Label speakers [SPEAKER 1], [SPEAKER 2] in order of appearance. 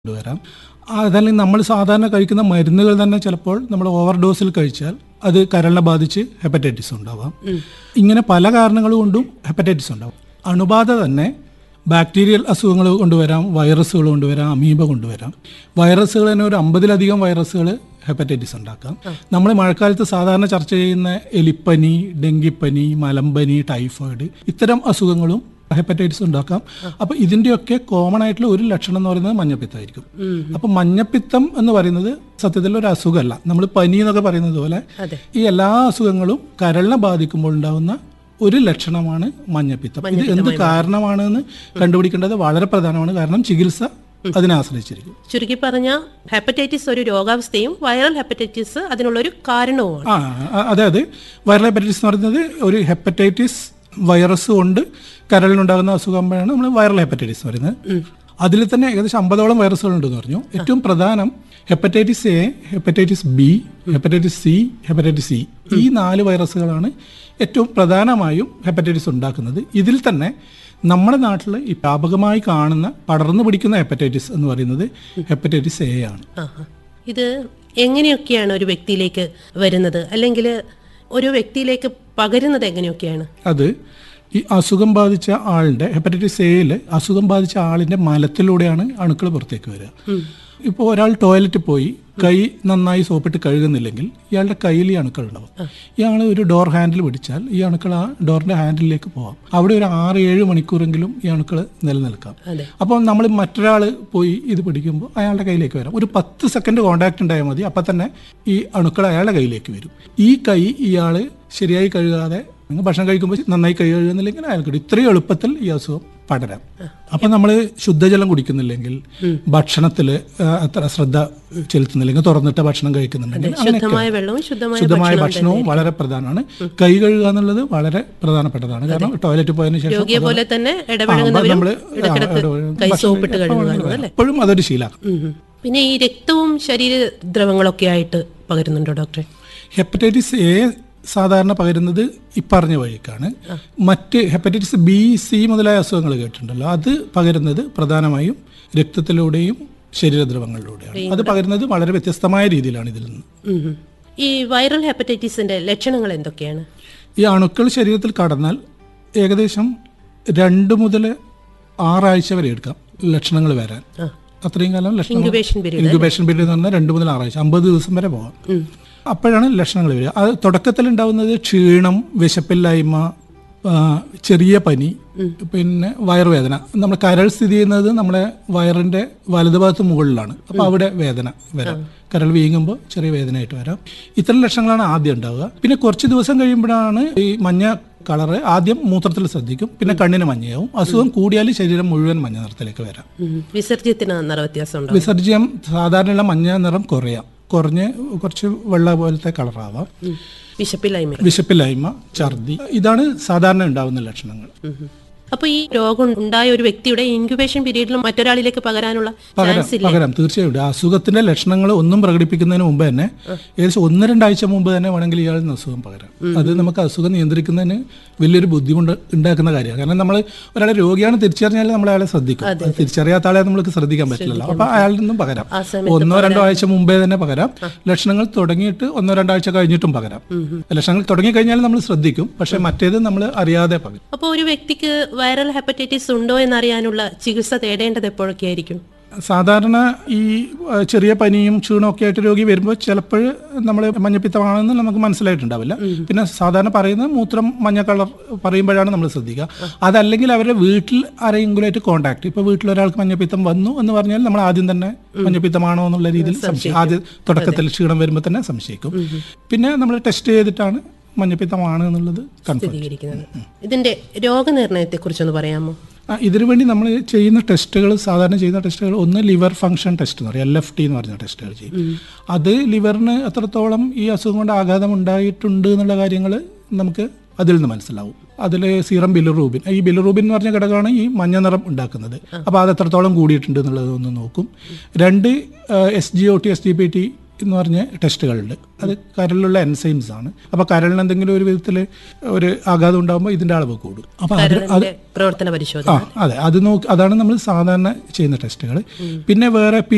[SPEAKER 1] കൊണ്ടുവരാം അതല്ലെങ്കിൽ നമ്മൾ സാധാരണ കഴിക്കുന്ന മരുന്നുകൾ തന്നെ ചിലപ്പോൾ നമ്മൾ ഓവർ ഡോസിൽ കഴിച്ചാൽ അത് കരളിനെ ബാധിച്ച് ഹെപ്പറ്റൈറ്റിസ് ഉണ്ടാവാം ഇങ്ങനെ പല കാരണങ്ങൾ കൊണ്ടും ഹെപ്പറ്റൈറ്റിസ് ഉണ്ടാവും അണുബാധ തന്നെ ബാക്ടീരിയൽ അസുഖങ്ങൾ കൊണ്ടുവരാം വൈറസുകൾ കൊണ്ടുവരാം അമീബ കൊണ്ടുവരാം വൈറസുകൾ തന്നെ ഒരു അമ്പതിലധികം വൈറസുകൾ ഹെപ്പറ്റൈറ്റിസ് ഉണ്ടാക്കാം നമ്മൾ മഴക്കാലത്ത് സാധാരണ ചർച്ച ചെയ്യുന്ന എലിപ്പനി ഡെങ്കിപ്പനി മലമ്പനി ടൈഫോയിഡ് ഇത്തരം അസുഖങ്ങളും ഹെപ്പറ്റൈറ്റിസ് ഉണ്ടാക്കാം അപ്പൊ ഇതിന്റെയൊക്കെ കോമൺ ആയിട്ടുള്ള ഒരു ലക്ഷണം എന്ന് പറയുന്നത് മഞ്ഞപ്പിത്തമായിരിക്കും അപ്പൊ മഞ്ഞപ്പിത്തം എന്ന് പറയുന്നത് സത്യത്തിൽ ഒരു അസുഖമല്ല നമ്മൾ പനി എന്നൊക്കെ പറയുന്നത് പോലെ
[SPEAKER 2] അതെ.
[SPEAKER 1] ഈ എല്ലാ അസുഖങ്ങളും കരളിനെ ബാധിക്കുമ്പോൾ ഉണ്ടാകുന്ന ഒരു ലക്ഷണമാണ് മഞ്ഞപ്പിത്തം ഇത് എന്ത് കാരണമാണെന്ന് കണ്ടുപിടിക്കേണ്ടത് വളരെ പ്രധാനമാണ് കാരണം ചികിത്സ അതിനെ ആശ്രയിച്ചിരിക്കും
[SPEAKER 2] ചുരുക്കി പറഞ്ഞ ഹെപ്പറ്റൈറ്റിസ് ഒരു രോഗാവസ്ഥയും വൈറൽ ഹെപ്പറ്റൈറ്റിസ് അതിനുള്ളൊരു കാരണവുമാണ്
[SPEAKER 1] ആ അ- അതായത് വൈറൽ ഹെപ്പറ്റൈറ്റിസ് എന്ന് പറയുന്നത് ഒരു ഹെപ്പറ്റൈറ്റിസ് വൈറസ് കൊണ്ട് കരളിനുണ്ടാകുന്ന അസുഖമാകുമ്പോഴാണ് നമ്മൾ വൈറൽ ഹെപ്പറ്റൈറ്റിസ് പറയുന്നത് അതിൽ തന്നെ ഏകദേശം അമ്പതോളം വൈറസുകൾ ഉണ്ടെന്ന് പറഞ്ഞു ഏറ്റവും പ്രധാനം hepatitis A hepatitis B hepatitis C hepatitis C ഈ നാല് വൈറസുകളാണ് ഏറ്റവും പ്രധാനമായും ഹെപ്പറ്റൈറ്റിസ് ഉണ്ടാക്കുന്നത് ഇതിൽ തന്നെ നമ്മുടെ നാട്ടിൽ ഈ വ്യാപകമായി കാണുന്ന പടർന്നു പിടിക്കുന്ന ഹെപ്പറ്റൈറ്റിസ് എന്ന് പറയുന്നത് ഹെപ്പറ്റൈറ്റിസ് എ ആണ്
[SPEAKER 2] ആഹാ. ഇത് എങ്ങനെയൊക്കെയാണ് ഒരു വ്യക്തിയിലേക്ക് വരുന്നത് അല്ലെങ്കിൽ ഒരു വ്യക്തിയിലേക്ക് പകരുന്നത് എങ്ങനെയൊക്കെയാണ്
[SPEAKER 1] അത് ഈ അസുഖം ബാധിച്ച ആളിന്റെ ഹെപ്പറ്റൈറ്റിസ് എയിൽ അസുഖം ബാധിച്ച ആളിന്റെ മലത്തിലൂടെയാണ് അണുക്കൾ പുറത്തേക്ക് വരിക ഇപ്പോൾ ഒരാൾ ടോയ്ലറ്റിൽ പോയി കൈ നന്നായി സോപ്പിട്ട് കഴുകുന്നില്ലെങ്കിൽ ഇയാളുടെ കയ്യിൽ ഈ അണുക്കൾ ഉണ്ടാവും ഇയാൾ ഒരു ഡോർ ഹാൻഡിൽ പിടിച്ചാൽ ഈ അണുക്കൾ ആ ഡോറിന്റെ ഹാൻഡിലേക്ക് പോവാം അവിടെ ഒരു ആറ് ഏഴ് മണിക്കൂറെങ്കിലും ഈ അണുക്കൾ നിലനിൽക്കാം
[SPEAKER 2] അതെ.
[SPEAKER 1] അപ്പോൾ നമ്മൾ മറ്റൊരാൾ പോയി ഇത് പിടിക്കുമ്പോൾ അയാളുടെ കയ്യിലേക്ക് വരാം ഒരു പത്ത് സെക്കൻഡ് കോണ്ടാക്ട് ഉണ്ടായാൽ മതി അപ്പം തന്നെ ഈ അണുക്കൾ അയാളുടെ കയ്യിലേക്ക് വരും ഈ കൈ ഇയാൾ ശരിയായി കഴുകാതെ നിങ്ങൾ ഭക്ഷണം കഴിക്കുമ്പോൾ നന്നായി കൈ കഴുകുന്നില്ലെങ്കിൽ അയാൾക്ക് ഇത്രയും എളുപ്പത്തിൽ ഈ അസുഖം പടരാം അപ്പം നമ്മൾ ശുദ്ധജലം കുടിക്കുന്നില്ലെങ്കിൽ ഭക്ഷണത്തിൽ അത്ര ശ്രദ്ധ ചെലുത്തുന്നില്ലെങ്കിൽ തുറന്നിട്ട് ഭക്ഷണം കഴിക്കുന്നുണ്ടെങ്കിൽ അങ്ങനെയൊക്കെ
[SPEAKER 2] ശുദ്ധമായ വെള്ളവും ശുദ്ധമായ
[SPEAKER 1] ശുദ്ധമായ ഭക്ഷണവും വളരെ പ്രധാനമാണ് കൈ കഴുകുക എന്നുള്ളത് വളരെ പ്രധാനപ്പെട്ടതാണ് കാരണം ടോയ്ലറ്റ് പോയതിനു ശേഷം
[SPEAKER 2] രോഗിയെ പോലെ തന്നെ ഇടപഴകുന്നവരും
[SPEAKER 1] നമ്മള്
[SPEAKER 2] ഇടക്കിടക്ക് കൈ സോപ്പിട്ട് കഴുകുക എന്നുള്ളത് അല്ലേ
[SPEAKER 1] എപ്പോഴും അതൊരു ശീലമാണ്
[SPEAKER 2] ഉം ഉം. പിന്നെ ഈ രക്തവും ശരീര ദ്രവങ്ങളൊക്കെ ആയിട്ട് പകരുന്നുണ്ടോ ഡോക്ടറെ
[SPEAKER 1] ഹെപ്പറ്റൈറ്റിസ് എ സാധാരണ പകരുന്നത് ഈ പറഞ്ഞ വഴിക്കാണ് മറ്റ് ഹെപ്പറ്റൈറ്റിസ് ബി സി മുതലായ അസുഖങ്ങൾ കേട്ടിട്ടുണ്ടല്ലോ അത് പകരുന്നത് പ്രധാനമായും രക്തത്തിലൂടെയും ശരീരദ്രവങ്ങളിലൂടെയാണ് അത് പകരുന്നത് വളരെ വ്യത്യസ്തമായ രീതിയിലാണ് ഇതിൽ നിന്ന്
[SPEAKER 2] ഉം ഉം. ഈ വൈറൽ ഹെപ്പറ്റൈറ്റിസിന്റെ ലക്ഷണങ്ങൾ എന്തൊക്കെയാണ്
[SPEAKER 1] ഈ അണുക്കൾ ശരീരത്തിൽ കടന്നാൽ ഏകദേശം രണ്ട് മുതൽ ആറാഴ്ച വരെ എടുക്കാം ലക്ഷണങ്ങൾ വരാൻ
[SPEAKER 2] ആ.
[SPEAKER 1] അത്രയും കാലം ലക്ഷണങ്ങൾ
[SPEAKER 2] ഇൻക്യുബേഷൻ പീരീഡ്
[SPEAKER 1] ഇൻക്യുബേഷൻ പീരീഡ് എന്ന് പറഞ്ഞാൽ രണ്ട് മുതൽ ആറാഴ്ച അമ്പത് ദിവസം വരെ പോകാം അപ്പോഴാണ് ലക്ഷണങ്ങൾ വരിക അത് തുടക്കത്തിൽ ഉണ്ടാവുന്നത് ക്ഷീണം വിശപ്പില്ലായ്മ ആ, ചെറിയ പനി പിന്നെ വയറുവേദന നമ്മൾ കരൾ സ്ഥിതി ചെയ്യുന്നത് നമ്മുടെ വയറിന്റെ വലതുഭാഗത്ത് മുകളിലാണ് അപ്പോൾ അവിടെ വേദന വരാം കരൾ വീങ്ങുമ്പോൾ ചെറിയ വേദനയായിട്ട് വരാം ഇത്തരം ലക്ഷണങ്ങളാണ് ആദ്യം ഉണ്ടാവുക പിന്നെ കുറച്ച് ദിവസം കഴിയുമ്പോഴാണ് ഈ മഞ്ഞ കളറ് ആദ്യം മൂത്രത്തിൽ ശ്രദ്ധിക്കും പിന്നെ കണ്ണിന് മഞ്ഞയാവും അസുഖം കൂടിയാൽ ശരീരം മുഴുവൻ മഞ്ഞ നിറത്തിലേക്ക് വരാം
[SPEAKER 2] ഉം. വിസർജ്യത്തിന് നിറ വ്യത്യാസം ഉണ്ടാവും
[SPEAKER 1] വിസർജ്യം സാധാരണയുള്ള മഞ്ഞ നിറം കുറയാം കുറഞ്ഞ് കുറച്ച് വെള്ള പോലത്തെ കളറാവാം
[SPEAKER 2] ഉം. വിശപ്പില്ലായ്മ
[SPEAKER 1] വിശപ്പില്ലായ്മ ഛർദി ഇതാണ് സാധാരണ ഉണ്ടാവുന്ന ലക്ഷണങ്ങൾ
[SPEAKER 2] അപ്പൊ ഈ രോഗം ഉണ്ടായ ഒരു വ്യക്തിയുടെ ഇൻക്യുബേഷൻ പീരീഡിൽ മറ്റൊരാളിലേക്ക് പകരാനുള്ള
[SPEAKER 1] പകരം
[SPEAKER 2] ചാൻസ് ഇല്ല
[SPEAKER 1] പകരം തീർച്ചയായും ആ അസുഖത്തിന്റെ ലക്ഷണങ്ങൾ ഒന്നും പ്രകടിപ്പിക്കുന്നതിന് മുമ്പ് തന്നെ ഏകദേശം ഒന്ന് രണ്ടാഴ്ച മുമ്പ് തന്നെ വേണമെങ്കിൽ ഇയാളിൽ നിന്ന് അസുഖം പകരാം അത് നമുക്ക് അസുഖം നിയന്ത്രിക്കുന്നതിന് വലിയൊരു ബുദ്ധിമുട്ട് ഉണ്ടാക്കുന്ന കാര്യമാണ് കാരണം നമ്മൾ ഒരാളെ രോഗിയാണ് തിരിച്ചറിഞ്ഞാൽ നമ്മൾ അയാളെ ശ്രദ്ധിക്കും അത് തിരിച്ചറിയാത്ത ആളെ നമുക്ക് ശ്രദ്ധിക്കാൻ പറ്റില്ലല്ലോ അപ്പൊ അയാളിൽ നിന്നും പകരാം
[SPEAKER 2] ആ സമയത്ത്
[SPEAKER 1] ഒന്നോ രണ്ടോ ആഴ്ച മുമ്പേ തന്നെ പകരാം ലക്ഷണങ്ങൾ തുടങ്ങിയിട്ട് ഒന്നോ രണ്ടോ ആഴ്ച കഴിഞ്ഞിട്ടും പകരാം ലക്ഷണങ്ങൾ തുടങ്ങി കഴിഞ്ഞാൽ നമ്മൾ ശ്രദ്ധിക്കും പക്ഷെ മറ്റേത് നമ്മൾ അറിയാതെ പകരും
[SPEAKER 2] അപ്പോൾ ഒരു വ്യക്തിക്ക് വൈറൽ ഹെപ്പറ്റൈറ്റിസ് ഉണ്ടോ എന്നറിയാനുള്ള ചികിത്സ തേടേണ്ടത് എപ്പോഴൊക്കെ ആയിരിക്കും
[SPEAKER 1] സാധാരണ ഈ ആ, ചെറിയ പനിയും ക്ഷീണവും ഒക്കെ ആയിട്ട് രോഗി വരുമ്പോൾ ചിലപ്പോൾ നമ്മൾ മഞ്ഞപ്പിത്തമാണെന്ന് നമുക്ക് മനസ്സിലായിട്ടുണ്ടാവില്ല പിന്നെ സാധാരണ പറയുന്നത് മൂത്രം മഞ്ഞ കളർ പറയുമ്പോഴാണ് നമ്മൾ ശ്രദ്ധിക്കുക അതല്ലെങ്കിൽ അവരുടെ വീട്ടിൽ ആരെങ്കിലുമായിട്ട് കോണ്ടാക്ട് ഇപ്പോൾ വീട്ടിൽ ഒരാൾക്ക് മഞ്ഞപ്പിത്തം വന്നു എന്ന് പറഞ്ഞാൽ നമ്മൾ ആദ്യം തന്നെ മഞ്ഞപ്പിത്തമാണോ എന്നുള്ള രീതിയിൽ സംശയം ആദ്യം തുടക്കത്തിൽ ക്ഷീണം വരുമ്പോൾ തന്നെ സംശയിക്കും പിന്നെ നമ്മൾ ടെസ്റ്റ് ചെയ്തിട്ടാണ് മഞ്ഞപ്പിത്തമാണ് എന്നുള്ളത് കൺഫേം
[SPEAKER 2] സ്ഥിരീകരിക്കുന്നത് ഇതിന്റെ രോഗനിർണയത്തെ കുറിച്ചൊന്ന് പറയാമോ
[SPEAKER 1] ആ, ഇതിനു വേണ്ടി നമ്മൾ ചെയ്യുന്ന ടെസ്റ്റുകൾ സാധാരണ ചെയ്യുന്ന ടെസ്റ്റുകൾ ഒന്ന് ലിവർ ഫംഗ്ഷൻ ടെസ്റ്റ് എന്ന് പറയും എൽ എഫ് ടി എന്ന് പറഞ്ഞ ടെസ്റ്റുകൾ ചെയ്യും അത് ലിവറിന് എത്രത്തോളം ഈ അസുഖം കൊണ്ട് ആഘാതം ഉണ്ടായിട്ടുണ്ട് എന്നുള്ള കാര്യങ്ങൾ നമുക്ക് അതിൽ നിന്ന് മനസ്സിലാവും അതിൽ സീറം ബിലുറൂബിൻ ഈ ബിലുറൂബിൻ എന്ന് പറഞ്ഞ ഘടകമാണ് ഈ മഞ്ഞ നിറം ഉണ്ടാക്കുന്നത് അപ്പോൾ അത് എത്രത്തോളം കൂടിയിട്ടുണ്ട് എന്നുള്ളത് ഒന്ന് നോക്കും രണ്ട് S G O T S G P T എന്ന് പറഞ്ഞ ടെസ്റ്റുകളുണ്ട് അത് കരളിലുള്ള എൻസൈംസ് ആണ് അപ്പോൾ കരളിന് എന്തെങ്കിലും ഒരു വിധത്തിൽ ഒരു ആഘാതം ഉണ്ടാകുമ്പോൾ ഇതിൻ്റെ അളവ് കൂടും അപ്പോൾ അത്
[SPEAKER 2] കരളിന്റെ പ്രവർത്തന പരിശോധന
[SPEAKER 1] ആ അതെ അത് നോക്കി അതാണ് നമ്മൾ സാധാരണ ചെയ്യുന്ന ടെസ്റ്റുകൾ പിന്നെ വേറെ പി